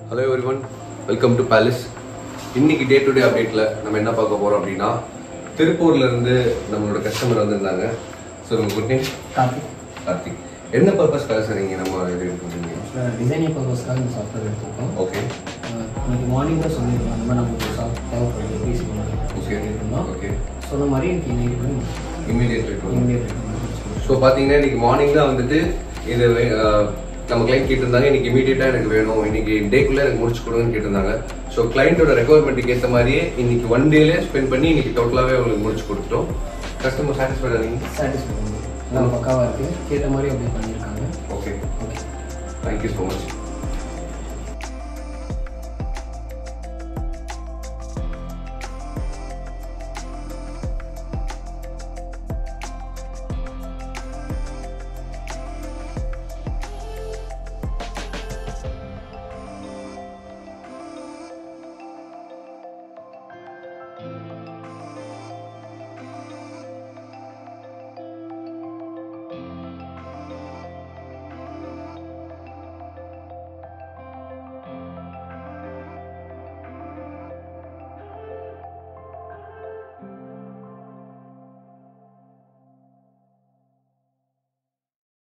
hello everyone welcome to palace இன்னைக்கு day to day அப்டேட்டில் நம்ம என்ன பார்க்க போகிறோம் அப்படின்னா திருப்பூர்ல இருந்து நம்மளோட கஸ்டமர் வந்திருந்தாங்க ஸோ உங்கள் குட் நேம் கார்த்திக் கார்த்திக் என்ன பர்பஸ்க்காக சார் நீங்கள் நம்ம இது பண்ணுறீங்க டிசைனிங் பர்பஸ்க்காக இந்த சாஃப்ட்வேர் எடுத்துருக்கோம் ஓகே அஹ் இன்னைக்கு மார்னிங் தான் சொல்லியிருக்கோம் அந்த மாதிரி நமக்கு சாஃப்ட் தேவைப்படுது பிசி ஓகே சொல்லியிருந்தோம் ஓகே சொன்ன மாதிரி இன்னைக்கு நைட் கூட இமீடியட் இமீடியட் ஸோ பார்த்தீங்கன்னா இன்னைக்கு மார்னிங் தான் வந்துட்டு இது வே- அஹ் நம்ம கிளைண்ட் கேட்டிருந்தாங்க இன்னைக்கு இமீடியட்டாக எனக்கு வேணும் இன்னைக்கு டேக்குள்ளே எனக்கு முடிச்சு கொடுங்கன்னு கேட்டிருந்தாங்க ஸோ கிளைண்ட்டோட ரெக்குவயர்மெண்ட்டுக்கு ஏற்ற மாதிரியே இன்னைக்கு ஒன் டேலே ஸ்பெண்ட் பண்ணி இன்னைக்கு டோட்டலாகவே அவங்களுக்கு முடிச்சு கொடுத்துட்டோம் கஸ்டமர் சாட்டிஸ்ஃபைடாக நீங்கள் சாட்டிஸ்ஃபை பண்ணி நல்லா பக்காவாக இருக்குது கேட்ட மாதிரி அப்படியே பண்ணியிருக்காங்க okay okay thank you so much